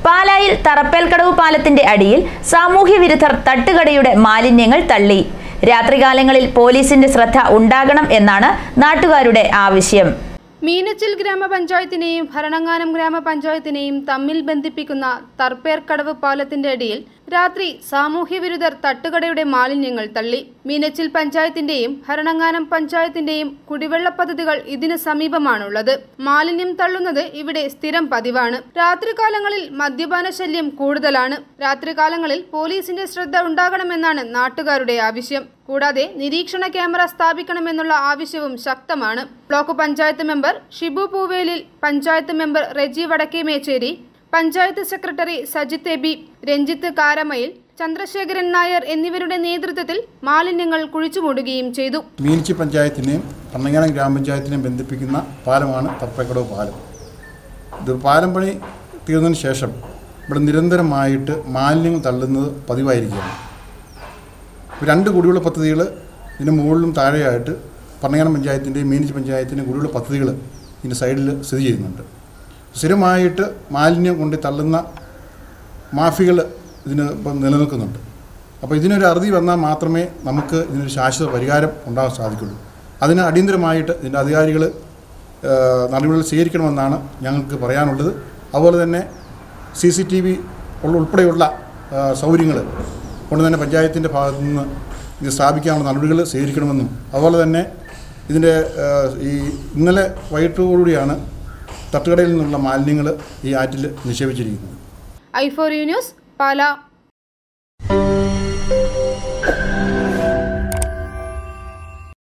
പാലായിൽ തറപ്പേൽക്കടവ് പാലത്തിന്റെ അടിയിൽ സാമൂഹ്യ വിരുദ്ധർ തട്ടുകടയുടെ മാലിന്യങ്ങൾ തള്ളി രാത്രികാലങ്ങളിൽ പോലീസിന്റെ ശ്രദ്ധ ഉണ്ടാകണം എന്നാണ് നാട്ടുകാരുടെ ആവശ്യം മീനച്ചിൽ ഗ്രാമപഞ്ചായത്തിനെയും ഭരണങ്ങാനം ഗ്രാമപഞ്ചായത്തിനെയും തമ്മിൽ ബന്ധിപ്പിക്കുന്ന തർപ്പേർക്കടവ് പാലത്തിന്റെ അടിയിൽ രാത്രി സാമൂഹ്യവിരുദ്ധർ തട്ടുകടയുടെ മാലിന്യങ്ങൾ തള്ളി മീനച്ചിൽ പഞ്ചായത്തിന്റെയും ഭരണങ്ങാനം പഞ്ചായത്തിന്റെയും കുടിവെള്ള പദ്ധതികൾ ഇതിന് സമീപമാണുള്ളത് മാലിന്യം തള്ളുന്നത് ഇവിടെ സ്ഥിരം പതിവാണ് രാത്രികാലങ്ങളിൽ മദ്യപാന ശല്യം കൂടുതലാണ് രാത്രികാലങ്ങളിൽ പോലീസിന്റെ ശ്രദ്ധ ഉണ്ടാകണമെന്നാണ് നാട്ടുകാരുടെ ആവശ്യം കൂടാതെ നിരീക്ഷണ ക്യാമറ സ്ഥാപിക്കണമെന്നുള്ള ആവശ്യവും ശക്തമാണ് block panchayat member Shibu Poovelil panchayat member Reji Vadakkemecheri panchayat secretary Sajith Eby Ranjith Karamayil Chandrasekharan Nair എന്നിവരുടെ നേതൃത്വത്തിൽ മാലിന്യങ്ങൾ കുഴിച്ചുമൂടുകയും ചെയ്തു മീനച്ചി പഞ്ചായത്തിനെയും കണ്ണങ്ങാനം ഗ്രാമപഞ്ചായത്തിനെയും ബന്ധിപ്പിക്കുന്ന പാലമാണ് തപ്പക്കടവ് പാലം ഇത് പാലം പണി തീർന്നതിന് ശേഷം ഇവിടെ നിരന്തരമായിട്ട് മാലിന്യങ്ങൾ തള്ളുന്നത് പതിവായിരിക്കുകയാണ് രണ്ട് കുടിവെള്ള പദ്ധതികൾ ഇതിന് മുകളിലും താഴെയായിട്ട് പണ്ണങ്ങാനം പഞ്ചായത്തിൻ്റെയും മീനച്ചി പഞ്ചായത്തിൻ്റെയും കുടിവെള്ള പദ്ധതികൾ ഇതിൻ്റെ സൈഡിൽ സ്ഥിതി ചെയ്യുന്നുണ്ട് സ്ഥിരമായിട്ട് മാലിന്യം കൊണ്ട് തള്ളുന്ന മാഫികൾ ഇതിന് ഇപ്പം നിലനിൽക്കുന്നുണ്ട് അപ്പോൾ ഇതിനൊരു അറുതി വന്നാൽ മാത്രമേ നമുക്ക് ഇതിനൊരു ശാശ്വത പരിഹാരം ഉണ്ടാകാൻ സാധിക്കുള്ളൂ അതിന് അടിയന്തരമായിട്ട് ഇതിൻ്റെ അധികാരികൾ നടപടികൾ സ്വീകരിക്കണമെന്നാണ് ഞങ്ങൾക്ക് പറയാനുള്ളത് അതുപോലെ തന്നെ സി സി ടി വി ഉൾപ്പെടെയുള്ള സൗകര്യങ്ങൾ കൊണ്ട് തന്നെ പഞ്ചായത്തിൻ്റെ ഭാഗത്തു നിന്ന് ഇത് സ്ഥാപിക്കാനുള്ള നടപടികൾ സ്വീകരിക്കണമെന്നും അതുപോലെ തന്നെ ഇതിൻ്റെ ഈ ഇന്നലെ വൈകിട്ടോടുകൂടിയാണ് തട്ടുകടയിൽ നിന്നുള്ള മാലിന്യങ്ങൾ ഈ ആറ്റിൽ നിക്ഷേപിച്ചിരിക്കുന്നത് I for you news Pala